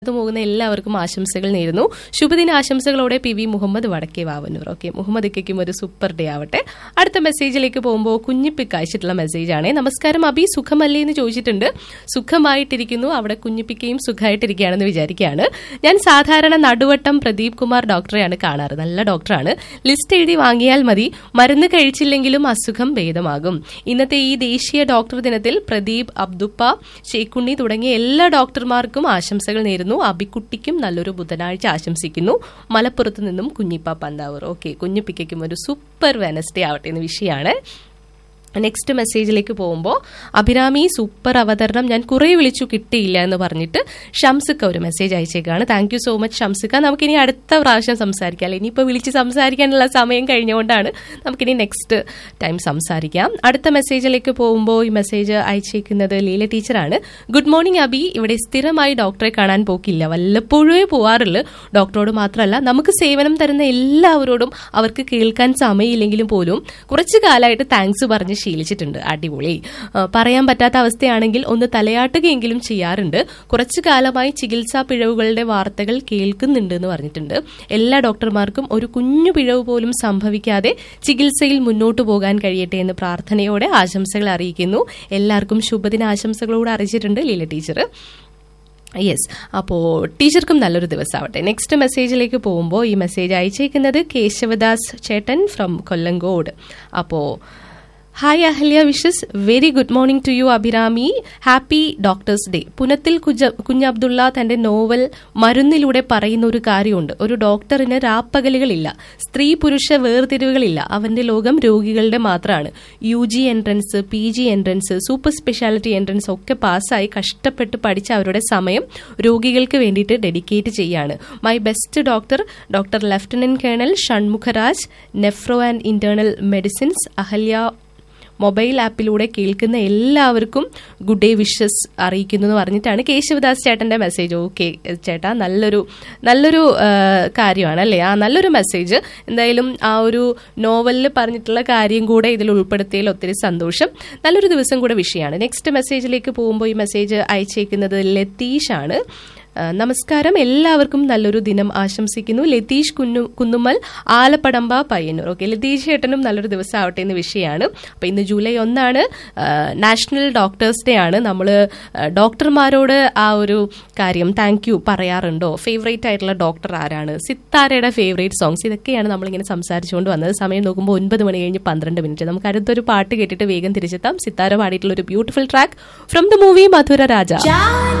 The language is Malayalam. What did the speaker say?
പോകുന്ന എല്ലാവർക്കും ആശംസകൾ നേരുന്നു ശുഭദിന ആശംസകളോടെ P V Muhammad Vadakke Vavannur okay Muhammad ഇക്കും ഒരു സൂപ്പർ ഡേ ആവട്ടെ അടുത്ത മെസ്സേജിലേക്ക് പോകുമ്പോൾ കുഞ്ഞിപ്പിക്ക് അയച്ചിട്ടുള്ള മെസ്സേജാണ് നമസ്കാരം അബി സുഖമല്ലേ എന്ന് ചോദിച്ചിട്ടുണ്ട് സുഖമായിട്ടിരിക്കുന്നു അവിടെ കുഞ്ഞിപ്പിക്കയും സുഖമായിട്ടിരിക്കുകയാണെന്ന് വിചാരിക്കുകയാണ് ഞാൻ സാധാരണ നടുവട്ടം പ്രദീപ് കുമാർ ഡോക്ടറെയാണ് കാണാറ് നല്ല ഡോക്ടറാണ് ലിസ്റ്റ് എഴുതി വാങ്ങിയാൽ മതി മരുന്ന് കഴിച്ചില്ലെങ്കിലും അസുഖം ഭേദമാകും ഇന്നത്തെ ഈ ദേശീയ ഡോക്ടർ ദിനത്തിൽ പ്രദീപ് അബ്ദുപ്പ ഷേക്കുണ്ണി തുടങ്ങിയ എല്ലാ ഡോക്ടർമാർക്കും ആശംസകൾ നേരുന്നു അബിക്കുട്ടിക്കും നല്ലൊരു ബുധനാഴ്ച ആശംസിക്കുന്നു മലപ്പുറത്ത് നിന്നും കുഞ്ഞിപ്പ പന്താവൂർ ഓക്കെ കുഞ്ഞിപ്പിക്കും ഒരു സൂപ്പർ വെനസ്ഡേ ആവട്ടെ എന്ന് വിഷയമാണ് നെക്സ്റ്റ് മെസ്സേജിലേക്ക് പോകുമ്പോൾ അഭിരാമി സൂപ്പർ അവതരണം ഞാൻ കുറേ വിളിച്ചു കിട്ടിയില്ല എന്ന് പറഞ്ഞിട്ട് ഷംസിക്ക ഒരു മെസ്സേജ് അയച്ചേക്കാണ് താങ്ക് യു സോ മച്ച് ഷംസിക്ക നമുക്കിനി അടുത്ത പ്രാവശ്യം സംസാരിക്കാം അല്ലെ ഇനിയിപ്പോൾ വിളിച്ച് സംസാരിക്കാനുള്ള സമയം കഴിഞ്ഞുകൊണ്ടാണ് നമുക്കിനി നെക്സ്റ്റ് ടൈം സംസാരിക്കാം അടുത്ത മെസ്സേജിലേക്ക് പോകുമ്പോൾ ഈ മെസ്സേജ് അയച്ചേക്കുന്നത് ലീല ടീച്ചറാണ് ഗുഡ് മോർണിംഗ് അബി ഇവിടെ സ്ഥിരമായി ഡോക്ടറെ കാണാൻ പോക്കില്ല വല്ലപ്പോഴേ പോവാറുള്ളൂ ഡോക്ടറോട് മാത്രമല്ല നമുക്ക് സേവനം തരുന്ന എല്ലാവരോടും അവർക്ക് കേൾക്കാൻ സമയമില്ലെങ്കിലും പോലും കുറച്ചു കാലമായിട്ട് താങ്ക്സ് പറഞ്ഞ് ശീലിച്ചിട്ടുണ്ട് അടിപൊളി ആ, പറയാൻ പറ്റാത്ത അവസ്ഥയാണെങ്കിൽ ഒന്ന് തലയാട്ടുകയെങ്കിലും ചെയ്യാറുണ്ട് കുറച്ചു കാലമായി ചികിത്സാ പിഴവുകളുടെ വാർത്തകൾ കേൾക്കുന്നുണ്ട് എന്ന് പറഞ്ഞിട്ടുണ്ട് എല്ലാ ഡോക്ടർമാർക്കും ഒരു കുഞ്ഞു പിഴവ് പോലും സംഭവിക്കാതെ ചികിത്സയിൽ മുന്നോട്ട് പോകാൻ കഴിയട്ടെ എന്ന് പ്രാർത്ഥനയോടെ ആശംസകൾ അറിയിക്കുന്നു എല്ലാവർക്കും ശുഭദിന ആശംസകളോട് അറിയിച്ചിട്ടുണ്ട് ലീല ടീച്ചർ യെസ് അപ്പോൾ ടീച്ചർക്കും നല്ലൊരു ദിവസമാവട്ടെ നെക്സ്റ്റ് മെസ്സേജിലേക്ക് പോകുമ്പോൾ ഈ മെസ്സേജ് അയച്ചേക്കുന്നത് കേശവദാസ് ചേട്ടൻ ഫ്രം കൊല്ലങ്കോട് അപ്പോൾ hi Ahalya wishes very good morning to you Abhirami happy doctors day Punathil കുജ കുഞ്ഞബ്ദുള്ള തന്റെ നോവൽ മരുന്നിലൂടെ പറയുന്ന ഒരു കാര്യമുണ്ട് ഒരു ഡോക്ടറിന് രാപ്പകലുകളില്ല സ്ത്രീ പുരുഷ വേർതിരിവുകളില്ല അവന്റെ ലോകം രോഗികളുടെ മാത്രമാണ് U G entrance P G entrance super speciality entrance ഒക്കെ പാസ്സായി കഷ്ടപ്പെട്ട് പഠിച്ച അവരുടെ സമയം രോഗികൾക്ക് വേണ്ടിയിട്ട് ഡെഡിക്കേറ്റ് ചെയ്യാണ് my best doctor doctor lieutenant colonel Shanmugaraj nephro and internal medicines Ahalya mobile ആപ്പിലൂടെ കേൾക്കുന്ന എല്ലാവർക്കും ഗുഡ് ഡേ വിഷസ് അറിയിക്കുന്നു എന്ന് പറഞ്ഞിട്ടാണ് കേശവദാസ് ചേട്ടന്റെ മെസ്സേജ് ഓക്കെ ചേട്ടാ നല്ലൊരു നല്ലൊരു ആ, കാര്യമാണ് അല്ലേ ആ നല്ലൊരു മെസ്സേജ് എന്തായാലും ആ ഒരു നോവലിൽ പറഞ്ഞിട്ടുള്ള കാര്യം കൂടെ ഇതിൽ ഉൾപ്പെടുത്തിയതിൽ ഒത്തിരി സന്തോഷം നല്ലൊരു ദിവസം കൂടെ വിഷയമാണ് നെക്സ്റ്റ് മെസ്സേജിലേക്ക് പോകുമ്പോൾ ഈ മെസ്സേജ് അയച്ചേക്കുന്നത് ലതീഷ് ആണ് ആ, നമസ്കാരം എല്ലാവർക്കും നല്ലൊരു ദിനം ആശംസിക്കുന്നു ലതീഷ് കുന്നു കുന്നുമ്മൽ ആലപ്പടമ്പ പയ്യന്നൂർ ഓക്കെ ലതീഷ് ചേട്ടനും നല്ലൊരു ദിവസം ആവട്ടെ എന്ന് വിഷയമാണ് അപ്പൊ ഇന്ന് ജൂലൈ ഒന്നാണ് ആ, നാഷണൽ ഡോക്ടേഴ്സ് ഡേ ആണ് നമ്മൾ ഡോക്ടർമാരോട് ആ ഒരു കാര്യം താങ്ക് യു പറയാറുണ്ടോ ഫേവറേറ്റ് ആയിട്ടുള്ള ഡോക്ടർ ആരാണ് സിത്താരയുടെ ഫേവറേറ്റ് സോങ്സ് ഇതൊക്കെയാണ് നമ്മളിങ്ങനെ സംസാരിച്ചുകൊണ്ട് വന്നത് സമയം നോക്കുമ്പോൾ ഒൻപത് മണി കഴിഞ്ഞ് പന്ത്രണ്ട് മിനിറ്റ് നമുക്ക് അടുത്തൊരു പാട്ട് കേട്ടിട്ട് വേഗം തിരിച്ചെത്താം സിത്താര പാടിയിട്ടുള്ള ഒരു beautiful track from the movie Madhura Raja John